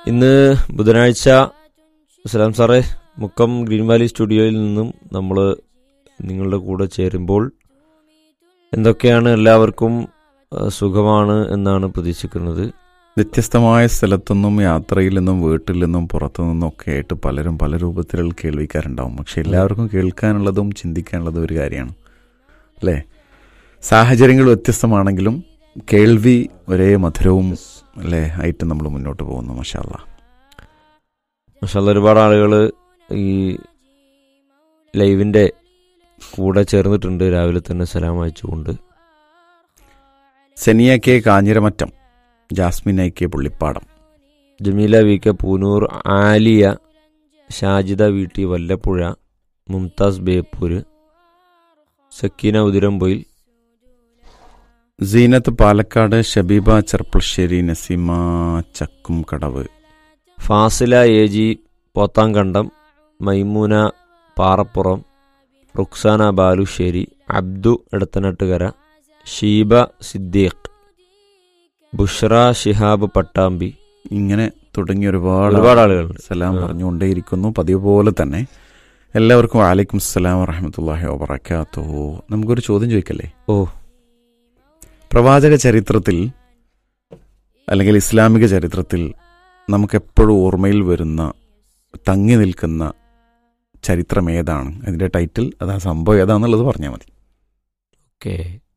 ഇന്ന് ബുധനാഴ്ച സലാം സാറേ മുക്കം ഗ്രീൻ വാലി സ്റ്റുഡിയോയിൽ നിന്നും നമ്മൾ നിങ്ങളുടെ കൂടെ ചേരുമ്പോൾ എന്തൊക്കെയാണ് എല്ലാവർക്കും ആ, സുഖമാണ് എന്നാണ് പ്രതീക്ഷിക്കുന്നത് വ്യത്യസ്തമായ സ്ഥലത്തുനിന്നും യാത്രയിൽ നിന്നും വീട്ടിൽ നിന്നും പുറത്തു നിന്നും ഒക്കെ ആയിട്ട് പലരും പല രൂപത്തിലുള്ള കേൾവിക്കാരുണ്ടാവും പക്ഷെ എല്ലാവർക്കും കേൾക്കാനുള്ളതും ചിന്തിക്കാനുള്ളതും ഒരു കാര്യമാണ് അല്ലേ സാഹചര്യങ്ങൾ വ്യത്യസ്തമാണെങ്കിലും കേൾവി ഒരേ മധുരവും അല്ലേ ആയിട്ട് നമ്മൾ മുന്നോട്ട് പോകുന്നു മഷാല്ല മഷാല്ല ഒരുപാട് ആളുകൾ ഈ ലൈവിൻ്റെ കൂടെ ചേർന്നിട്ടുണ്ട് രാവിലെ തന്നെ സലാം അയച്ചുകൊണ്ട് Seniya K Kanjiramattam Jasmin I K Pullippadam Jameela V K Poonoor Aliya Shajida വീട്ടി Vallappuzha Mumtaz Beypore Sakeena Udirampoyil Seenath Palakkad Shabeeba Cherpulassery Naseema Chakkumkadavu Fasila A G Pothankandam Maimoona Parappuram Ruksana Balussery Abdu Edathanattukara Sheeba Siddique Bushra Shihab Pattambi ഇങ്ങനെ തുടങ്ങി ഒരുപാട് ഒരുപാട് ആളുകളുണ്ട് സലാം ആ. പറഞ്ഞുകൊണ്ടേയിരിക്കുന്നു പതിവ് പോലെ തന്നെ എല്ലാവർക്കും വാലൈക്കും അസ്സലാം വറഹമത്തല്ലാഹി വബറക്കാത്തു നമുക്കൊരു ചോദ്യം ചോദിക്കല്ലേ ഓ പ്രവാചക ചരിത്രത്തിൽ അല്ലെങ്കിൽ ഇസ്ലാമിക ചരിത്രത്തിൽ നമുക്കെപ്പോഴും ഓർമ്മയിൽ വരുന്ന തങ്ങി നിൽക്കുന്ന ചരിത്രം ഏതാണ് അതിന്റെ ടൈറ്റിൽ അത് ആ സംഭവം ഏതാണെന്നുള്ളത് പറഞ്ഞാൽ മതി ഓക്കെ